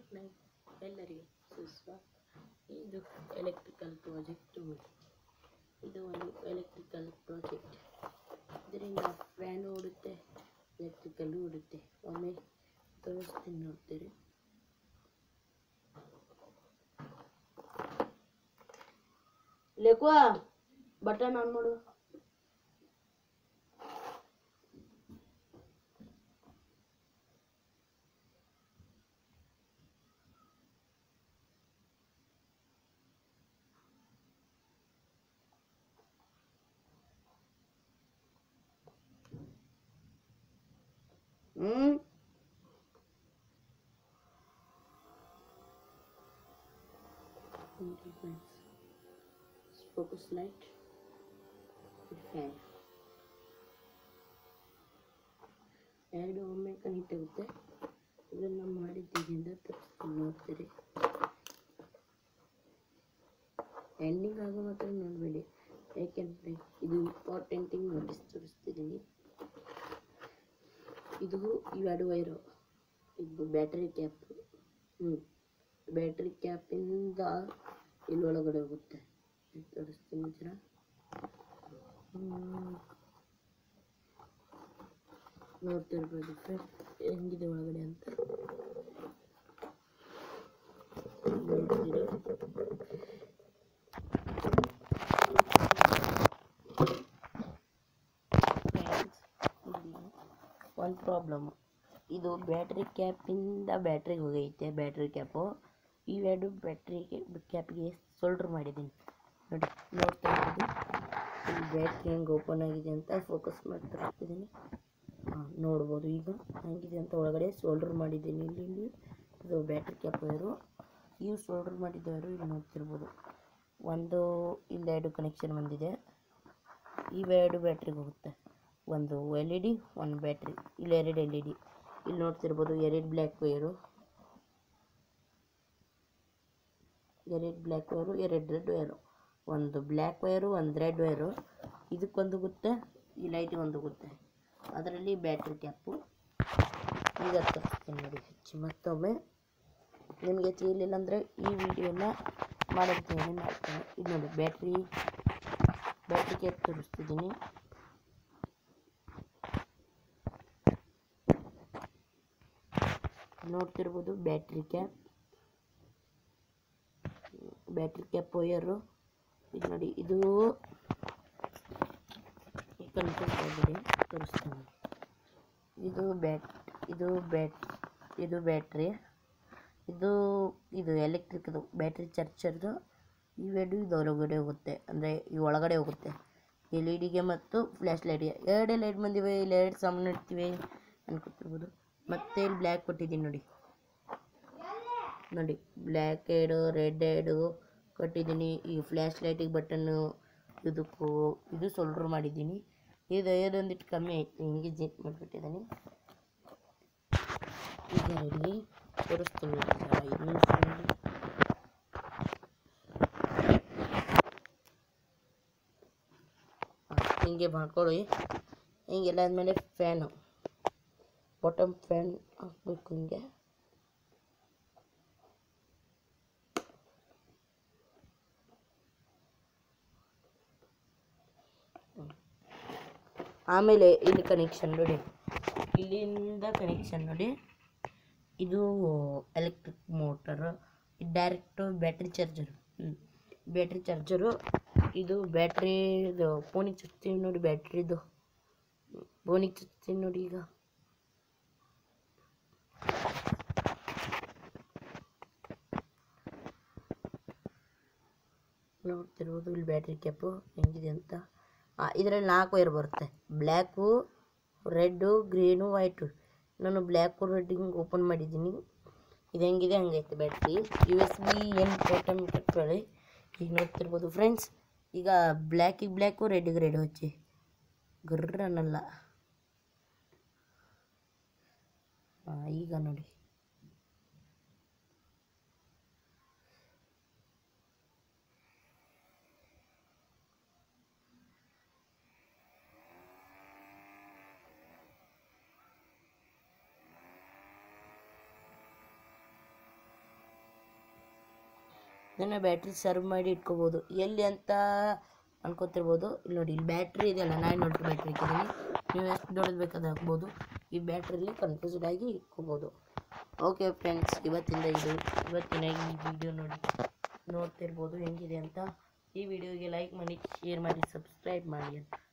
ನೈ- ಎಲ್ಲರಿಗೆ ಸುಸ್ವಾಗತ ಇದು ಎಲೆಕ್ಟ್ರಿಕಲ್ ಪ್ರಾಜೆಕ್ಟ್ ಇದು ಒಂದು ಎಲೆಕ್ಟ್ರಿಕಲ್ ಪ್ರಾಜೆಕ್ಟ್ ಇದರಿಂದ ಫ್ಯಾನ್ ಓಡುತ್ತೆ ಎಲೆಕ್ಟ್ರಿಕಲ್ ಓಡುತ್ತೆ ಒಮ್ಮೆ ತೋರಿಸ್ತೀನಿ ನೋಡ್ತೀರಿ ಲೇಕುವ ಬಟನ್ ಆನ್ ಮಾಡು ಹ್ಮ್ focus light fan ಎರಡು ಒಮ್ಮೆ ಕನೆಕ್ಟ್ ಆಗುತ್ತೆ ಇದನ್ನು ಮಾಡಿದ್ದೀವಿ ಅಂತ ತೋರಿಸ್ತೀನಿ ನೋಡ್ತೀರಿ ಎಂಡಿಂಗ್ ಆಗೋ ಮಾತ್ರ ನೋಡಬೇಡಿ ಯಾಕೆಂದರೆ ಇದು ಇಂಪಾರ್ಟೆಂಟಿಂಗ್ ನೋಟಿಸ್ ತೋರಿಸ್ತಿದ್ದೀನಿ ಇದು ಇವೆರಡು ವೈರು ಇದು ಬ್ಯಾಟ್ರಿ ಕ್ಯಾಪ್ ಹ್ಞೂ ಬ್ಯಾಟ್ರಿ ಕ್ಯಾಪಿಂದ ಇಲ್ಲಿ ಒಳಗಡೆ ಹೋಗುತ್ತೆ ಇದು ತೋರಿಸ್ತೀನಿ ಜರ ಹ್ಮ್. ನೋಡ್ತಿರ್ಬೋದು ಫ್ರೆಂಡ್ ಹೆಂಗಿದೆ ಒಳಗಡೆ ಅಂತ ನೋಡ್ತೀರಾ ಒಂದು ಪ್ರಾಬ್ಲಮ್ ಇದು ಬ್ಯಾಟ್ರಿ ಕ್ಯಾಪಿಂದ ಬ್ಯಾಟ್ರಿಗೆ ಹೋಗೈತೆ ಬ್ಯಾಟ್ರಿ ಕ್ಯಾಪು ಇವೆರಡು ಬ್ಯಾಟ್ರಿ ಕ್ಯಾಪಿಗೆ ಸೋಲ್ಡ್ರ್ ಮಾಡಿದ್ದೀನಿ ನೋಡಿ ನೋಡ್ತಾ ಇರ್ಬೋದು ಇಲ್ಲಿ ಬ್ಯಾಟ್ರಿ ಹೆಂಗೆ ಓಪನ್ ಆಗಿದೆ ಅಂತ ಫೋಕಸ್ ಮಾಡ್ತಾ ಇರ್ತಿದ್ದೀನಿ ಹಾಂ ನೋಡ್ಬೋದು ಈಗ ಹೆಂಗಿದೆ ಅಂತ ಒಳಗಡೆ ಸೋಲ್ಡ್ರ್ ಮಾಡಿದ್ದೀನಿ ಇಲ್ಲಿ ಇಲ್ಲಿ ಇದು ಬ್ಯಾಟ್ರಿ ಕ್ಯಾಪ್ ವೈರು ಇವು ಸೋಲ್ಡ್ರ್ ಮಾಡಿದ ವೈರು ಇಲ್ಲಿ ನೋಡ್ತಿರ್ಬೋದು ಒಂದು ಇಲ್ಲೆರಡು ಕನೆಕ್ಷನ್ ಬಂದಿದೆ ಇವೆರಡು ಬ್ಯಾಟ್ರಿಗೆ ಹೋಗುತ್ತೆ ಒಂದು ಎಲ್ ಇ ಡಿ ಒಂದು ಬ್ಯಾಟ್ರಿ ಇಲ್ಲಿ ಎರಡು ಎಲ್ ಇ ಡಿ ಇಲ್ಲಿ ನೋಡ್ತಿರ್ಬೋದು ಎರಡು ಬ್ಲ್ಯಾಕ್ ವೈರು ಎರಡು ಬ್ಲ್ಯಾಕ್ ವೈರು ಎರಡು ರೆಡ್ ವೈರು ಒಂದು ಬ್ಲ್ಯಾಕ್ ವೈರು ಒಂದು ರೆಡ್ ವೈರು ಇದಕ್ಕೊಂದು ಹೋಗುತ್ತೆ ಈ ಲೈಟಿಗೆ ಒಂದು ಹೋಗುತ್ತೆ ಅದರಲ್ಲಿ ಬ್ಯಾಟ್ರಿ ಕ್ಯಾಪು ಈಗ ತೋರಿಸ್ತೀನಿ ನೋಡಿ ಹೆಚ್ಚು ಮತ್ತೊಮ್ಮೆ ನಿಮಗೆ ತಿಳಿಲಿಲ್ಲ ಅಂದರೆ ಈ ವಿಡಿಯೋನ ಮಾಡೋದಕ್ಕೆ ಮಾಡ್ತೇನೆ ಇದು ನೋಡಿ ಬ್ಯಾಟ್ರಿ ಬ್ಯಾಟ್ರಿ ಕ್ಯಾಪ್ ತೋರಿಸ್ತಿದ್ದೀನಿ ನೋಡ್ತಿರ್ಬೋದು battery cap battery cap wire ಇದು ನೋಡಿ ಇದು ಕನ್ಫ್ಯೂಸ್ ತೋರಿಸ್ತೀನಿ ಇದು ಬ್ಯಾಟ್ ಇದು ಬ್ಯಾಟ್ ಇದು ಬ್ಯಾಟ್ರಿ ಇದು ಇದು ಎಲೆಕ್ಟ್ರಿಕ್ದು ಬ್ಯಾಟ್ರಿ ಚಾರ್ಜರ್ದು ಇವೆರಡು ಇದು ಹೊರಗಡೆ ಹೋಗುತ್ತೆ ಅಂದರೆ ಈ ಒಳಗಡೆ ಹೋಗುತ್ತೆ ಎಲ್ ಇ ಡಿಗೆ ಮತ್ತು ಫ್ಲ್ಯಾಶ್ ಲೈಟ್ಗೆ ಎರಡೇ ಲೈಟ್ ಬಂದಿವೆ ಇಲ್ಲಿ ಎರಡು ಸಾಮಾನು ಇಡ್ತೀವಿ ಅನ್ಕೊತಿರ್ಬೋದು ಮತ್ತೆ ಇಲ್ಲಿ ಬ್ಲ್ಯಾಕ್ ಕೊಟ್ಟಿದ್ದೀನಿ ನೋಡಿ ನೋಡಿ ಬ್ಲ್ಯಾಕ್ ಏಡು ರೆಡ್ ಏಡು ಕೊಟ್ಟಿದ್ದೀನಿ ಈ ಫ್ಲ್ಯಾಶ್ ಲೈಟಿಗೆ ಬಟನ್ನು ಇದಕ್ಕೂ ಇದು ಸೋಲ್ಡ್ರ್ ಮಾಡಿದ್ದೀನಿ ಇದು ಇದೊಂದಿಟ್ಟು ಕಮ್ಮಿ ಆಯಿತು ಹಿಂಗೆ ಜೆಟ್ ಮಾಡಿಬಿಟ್ಟಿದ್ದೀನಿ ಈಗ ರೆಡಿ ತೋರಿಸ್ತೀನಿ ಒಂದ್ ಐದು ನಿಮಿಷದಲ್ಲಿ ಹಾಂ, ಹಿಂಗೆ ಮಾಡ್ಕೊಳ್ಳಿ ಹಿಂಗೆಲ್ಲ ಆದಮೇಲೆ ಫ್ಯಾನು ಬಾಟಮ್ ಫ್ಯಾನ್ ಹಾಕ್ಬೇಕು ಹಿಂಗೆ ಆಮೇಲೆ ಇಲ್ಲಿ ಕನೆಕ್ಷನ್ ನೋಡಿ ಇಲ್ಲಿಂದ ಕನೆಕ್ಷನ್ ನೋಡಿ ಇದು electric motor direct battery charger ಹ್ಞೂ ಬ್ಯಾಟ್ರಿ ಚಾರ್ಜರು ಇದು ಬ್ಯಾಟ್ರಿ ಇದು ಫೋನಿಗೆ ಚುಚ್ತೀವಿ ನೋಡಿ ಬ್ಯಾಟ್ರಿದು ಫೋನಿಗೆ ಚುಚ್ತೀನಿ ನೋಡಿ ಈಗ ನೋಡ್ತಿರ್ಬೋದು ಇಲ್ಲಿ ಬ್ಯಾಟ್ರಿ ಕ್ಯಾಪು ಹೆಂಗಿದೆ ಅಂತ ಇದರಲ್ಲಿ ನಾಲ್ಕು ವೈರ್ ಬರುತ್ತೆ ಬ್ಲ್ಯಾಕು ರೆಡ್ಡು ಗ್ರೀನು ವೈಟು ನಾನು ಬ್ಲ್ಯಾಕು ರೆಡ್ ಹಿಂಗೆ ಓಪನ್ ಮಾಡಿದ್ದೀನಿ ಇದು ಹೆಂಗಿದೆ ಹಂಗೈತೆ ಬ್ಯಾಟ್ರಿ ಯು ಎಸ್ ಬಿ ಏನು ಟೋಟಮ್ ಕಟ್ಕೊಳ್ಳಿ ಈಗ ನೋಡ್ತಿರ್ಬೋದು ಫ್ರೆಂಡ್ಸ್ ಈಗ ಬ್ಲ್ಯಾಕಿಗೆ ಬ್ಲ್ಯಾಕು ರೆಡ್ಡಿಗೆ ರೆಡ್ ಹಚ್ಚಿ ಗರ್ರ ಅನ್ನಲ್ಲ ಹಾಂ ಈಗ ನೋಡಿ ಇದನ್ನು ಬ್ಯಾಟ್ರಿ ಸರ್ವ್ ಮಾಡಿ ಇಟ್ಕೋಬೋದು ಎಲ್ಲಿ ಅಂತ ಅನ್ಕೋತಿರ್ಬೋದು ಇಲ್ಲಿ ನೋಡಿ ಇಲ್ಲಿ ಬ್ಯಾಟ್ರಿ ಇದೆಯಲ್ಲ ನೈನ್ ನೋಡ್ರಿ ಬ್ಯಾಟ್ರಿ ಇಟ್ಟಿದ್ದೀನಿ ನೀವು ಎಷ್ಟು ದೊಡ್ಡದು ಬೇಕಾದ ಹಾಕ್ಬೋದು ಈ ಬ್ಯಾಟ್ರಿಲಿ ಕನ್ಫ್ಯೂಸ್ಡ್ ಆಗಿ ಇಟ್ಕೋಬೋದು ಓಕೆ ಫ್ರೆಂಡ್ಸ್ ಇವತ್ತಿಂದ ಇದು ಇವತ್ತಿನ ಈ ವಿಡಿಯೋ ನೋಡಿ ನೋಡ್ತಿರ್ಬೋದು ಹೆಂಗಿದೆ ಅಂತ ಈ ವಿಡಿಯೋಗೆ ಲೈಕ್ ಮಾಡಿ ಶೇರ್ ಮಾಡಿ ಸಬ್ಸ್ಕ್ರೈಬ್ ಮಾಡಿ ಅಂತ